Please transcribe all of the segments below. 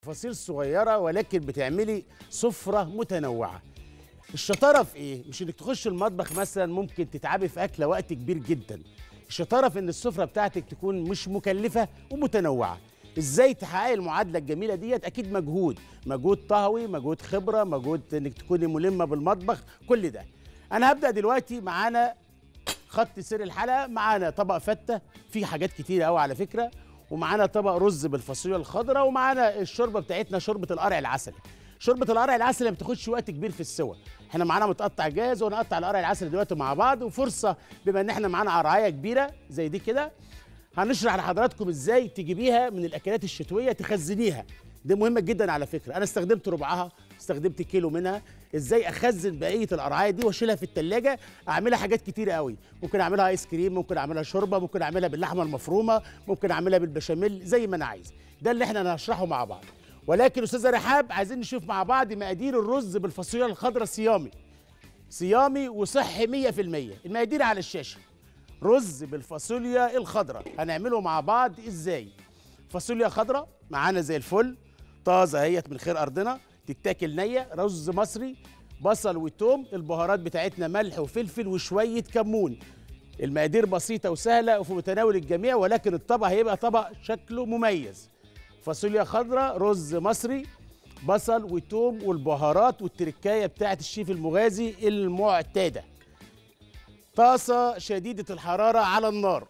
تفاصيل صغيره ولكن بتعملي سفره متنوعه الشطاره في ايه مش انك تخش المطبخ مثلا ممكن تتعبي في اكله وقت كبير جدا الشطاره في ان السفره بتاعتك تكون مش مكلفه ومتنوعه ازاي تحققي المعادله الجميله ديت اكيد مجهود مجهود طهوي مجهود خبره مجهود انك تكوني ملمه بالمطبخ كل ده انا هبدا دلوقتي معانا خط سير الحلقه معانا طبق فته فيه حاجات كتيره قوي على فكره ومعانا طبق رز بالفاصوليا الخضراء ومعانا الشوربه بتاعتنا شوربه القرع العسلي شوربه القرع العسلي ما بتاخدش وقت كبير في السوى احنا معانا متقطع جاهز ونقطع القرع العسلي دلوقتي مع بعض وفرصه بما ان احنا معانا قرعايه كبيره زي دي كده هنشرح لحضراتكم ازاي تجيبيها من الاكلات الشتويه تخزنيها دي مهمه جدا على فكره انا استخدمت ربعها استخدمت كيلو منها ازاي اخزن بقيه القرعايه دي واشيلها في التلاجة اعملها حاجات كتيره قوي ممكن اعملها ايس كريم ممكن اعملها شوربه ممكن اعملها باللحمه المفرومه ممكن اعملها بالبشاميل زي ما انا عايز ده اللي احنا هنشرحه مع بعض ولكن استاذه رحاب عايزين نشوف مع بعض مقادير الرز بالفاصوليا الخضراء صيامي صيامي وصحي 100% المقادير على الشاشه رز بالفاصوليا الخضراء هنعمله مع بعض ازاي فاصوليا خضراء معانا زي الفل طازه اهيت من خير ارضنا تتاكل نيه رز مصري بصل وتوم البهارات بتاعتنا ملح وفلفل وشويه كمون المقادير بسيطه وسهله وفي متناول الجميع ولكن الطبق هيبقى طبق شكله مميز فاصوليا خضراء رز مصري بصل وتوم والبهارات والتركايه بتاعت الشيف المغازي المعتاده طاسه شديده الحراره على النار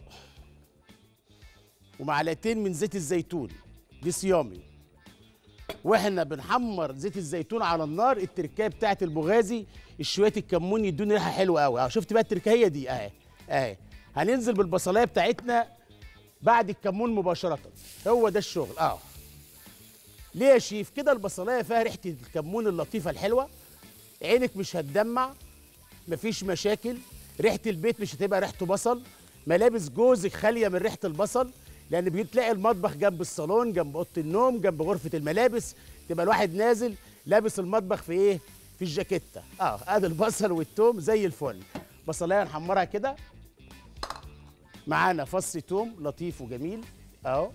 ومعلقتين من زيت الزيتون دي صيامي واحنا بنحمر زيت الزيتون على النار التركايه بتاعت المغازي شويه الكمون يدوني ريحه حلوه قوي اه شفت بقى التركايه دي اهي اهي هننزل بالبصلايه بتاعتنا بعد الكمون مباشره هو ده الشغل اه ليه يا شيف كده البصلايه فيها ريحه الكمون اللطيفه الحلوه عينك مش هتدمع مفيش مشاكل ريحه البيت مش هتبقى ريحته بصل ملابس جوزك خاليه من ريحه البصل لان بتلاقي المطبخ جنب الصالون جنب اوضه النوم جنب غرفه الملابس تبقى الواحد نازل لابس المطبخ في ايه في الجاكيته اه ادي البصل والثوم زي الفل بصلايه نحمرها كده معانا فص توم لطيف وجميل اهو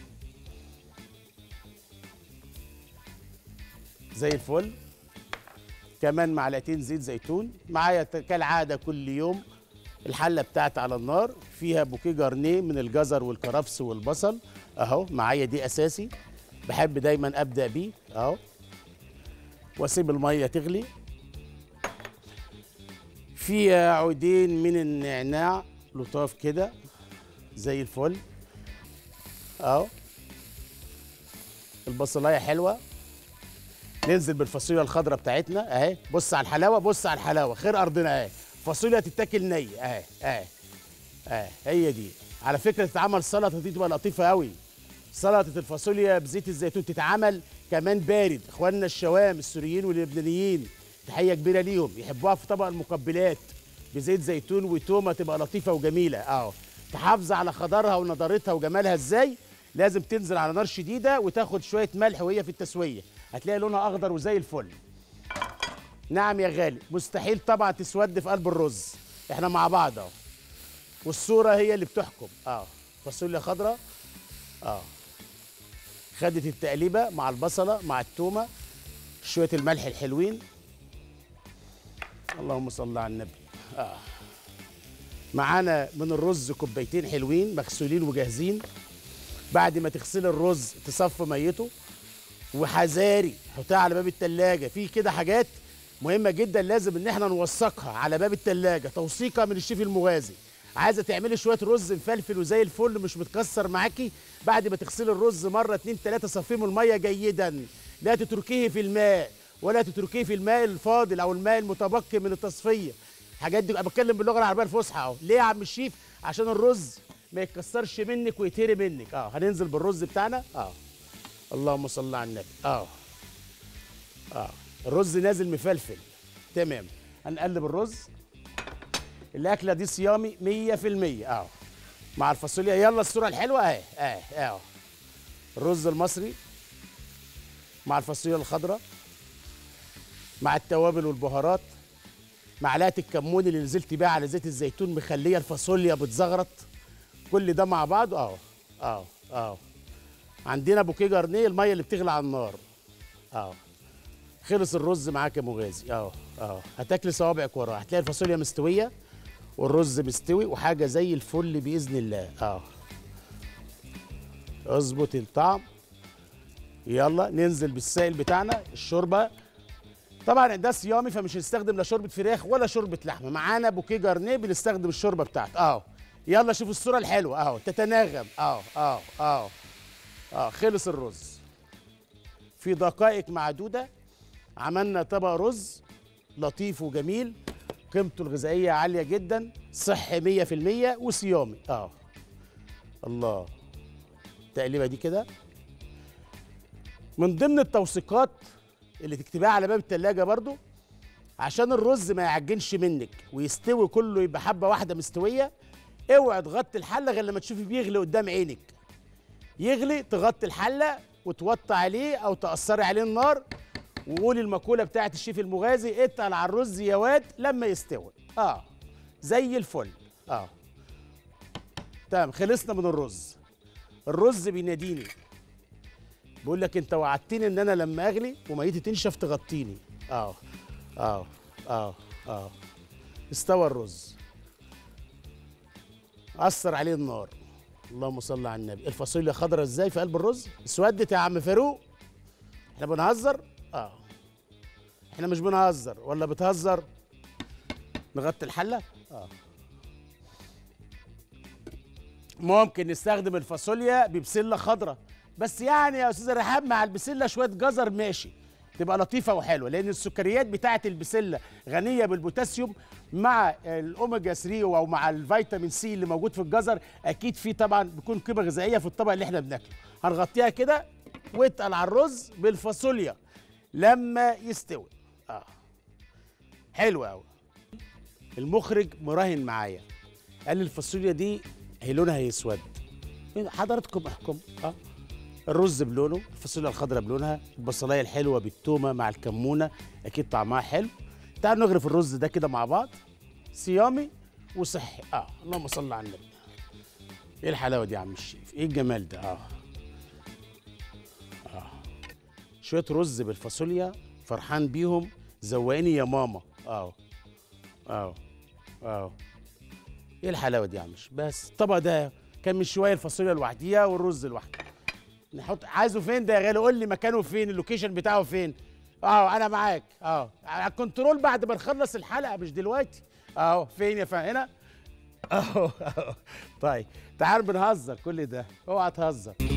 زي الفل كمان معلقتين زيت زيتون معايا كالعاده كل يوم الحله بتاعتي على النار فيها بوكيه جارنيه من الجزر والكرفس والبصل اهو معايا دي اساسي بحب دايما ابدا بيه اهو واسيب الميه تغلي فيها عودين من النعناع لطاف كده زي الفل اهو البصلايه حلوه ننزل بالفاصوليا الخضراء بتاعتنا اهي بص على الحلاوه بص على الحلاوه خير ارضنا اهي فاصوليا تتاكل نيه اهي اهي اهي هي دي على فكره تتعمل سلطه دي تبقى لطيفه قوي سلطه الفاصوليا بزيت الزيتون تتعمل كمان بارد اخواننا الشوام السوريين واللبنانيين تحيه كبيره ليهم يحبوها في طبق المقبلات بزيت زيتون وتومه تبقى لطيفه وجميله اهو تحافظ على خضرها ونضارتها وجمالها ازاي لازم تنزل على نار شديده وتاخد شويه ملح وهي في التسويه هتلاقي لونها اخضر وزي الفل نعم يا غالي مستحيل طبعا تسود في قلب الرز احنا مع بعض اهو والصوره هي اللي بتحكم اه فاصوليا خضراء اه خدت التقليبه مع البصله مع التومه شويه الملح الحلوين اللهم صل على النبي اه معانا من الرز كوبايتين حلوين مغسولين وجاهزين بعد ما تغسلي الرز تصفي ميته وحذاري حطها على باب التلاجة في كده حاجات مهمة جدا لازم ان احنا نوثقها على باب التلاجة توثيقها من الشيف المغازي عايزة تعملي شوية رز مفلفل وزي الفل مش متكسر معاكي بعد ما تغسلي الرز مرة اتنين تلاتة صفيه من المية جيدا لا تتركيه في الماء ولا تتركيه في الماء الفاضل او الماء المتبقي من التصفية الحاجات دي انا بتكلم باللغة العربية الفصحى اهو ليه يا عم الشيف عشان الرز ما يتكسرش منك ويتهري منك اه هننزل بالرز بتاعنا اه اللهم صل على النبي اه اه الرز نازل مفلفل تمام هنقلب الرز الاكله دي صيامي 100% اه مع الفاصوليا يلا الصوره الحلوه اهي اهي اهو الرز المصري مع الفاصوليا الخضراء مع التوابل والبهارات معلقه الكمون اللي نزلت بيها على زيت الزيتون مخليه الفاصوليا بتزغرط كل ده مع بعض اهو اهو اهو عندنا بوكيه جرنيه الميه اللي بتغلي على النار اه خلص الرز معاك يا مغازي اه اه هتاكلي صوابعك وراه هتلاقي الفاصوليا مستويه والرز مستوي وحاجه زي الفل باذن الله اه اظبط الطعم يلا ننزل بالسائل بتاعنا الشوربه طبعا ده صيامي فمش هنستخدم لا شوربه فراخ ولا شوربه لحمه معانا بوكيه جرنيه بنستخدم الشوربه بتاعته اهو يلا شوف الصوره الحلوه اهو تتناغم اهو اهو اهو اه خلص الرز في دقائق معدوده عملنا طبق رز لطيف وجميل قيمته الغذائيه عاليه جدا صحي 100% وصيامي اه الله التقليبه دي كده من ضمن التوثيقات اللي تكتبها على باب التلاجة برضو عشان الرز ما يعجنش منك ويستوي كله يبقى حبه واحده مستويه اوعي تغطي الحله غير لما تشوفي بيغلي قدام عينك يغلي تغطي الحله وتوطي عليه او تاثري عليه النار وقولي المقوله بتاعت الشيف المغازي اتقل على الرز يا واد لما يستوي اه زي الفل اه تمام خلصنا من الرز الرز بيناديني بيقول لك انت وعدتني ان انا لما اغلي وميتي تنشف تغطيني اه اه اه اه استوى الرز اثر عليه النار اللهم صل على النبي الفاصوليا خضرا ازاي في قلب الرز اسودت يا عم فاروق احنا بنهزر اه احنا مش بنهزر ولا بتهزر نغطي الحله اه ممكن نستخدم الفاصوليا ببسله خضراء بس يعني يا استاذ رحاب مع البسله شويه جزر ماشي تبقى لطيفه وحلوه لان السكريات بتاعه البسله غنيه بالبوتاسيوم مع الاوميجا 3 او مع الفيتامين سي اللي موجود في الجزر اكيد في طبعا بيكون قيمه غذائيه في الطبق اللي احنا بناكله هنغطيها كده واتقل على الرز بالفاصوليا لما يستوي اه حلو قوي المخرج مراهن معايا قال لي الفاصوليا دي هي لونها هيسود حضراتكم احكم اه الرز بلونه الفاصوليا الخضراء بلونها البصلايه الحلوه بالتومه مع الكمونه اكيد طعمها حلو تعالوا نغرف الرز ده كده مع بعض صيامي وصحي اه اللهم صل على النبي ايه الحلاوه دي يا عم الشيف ايه الجمال ده اه اه شويه رز بالفاصوليا فرحان بيهم زوقني يا ماما اه اه اه ايه الحلاوه دي يا عم الشيف؟ بس الطبق ده كان من شويه الفاصوليا لوحديها والرز لوحده نحط عايزه فين ده يا غالي قول لي مكانه فين اللوكيشن بتاعه فين اه انا معاك اه على الكنترول بعد ما نخلص الحلقه مش دلوقتي اهو فين يا فندم هنا اهو أهو. طيب تعال بنهزر كل ده اوعى تهزر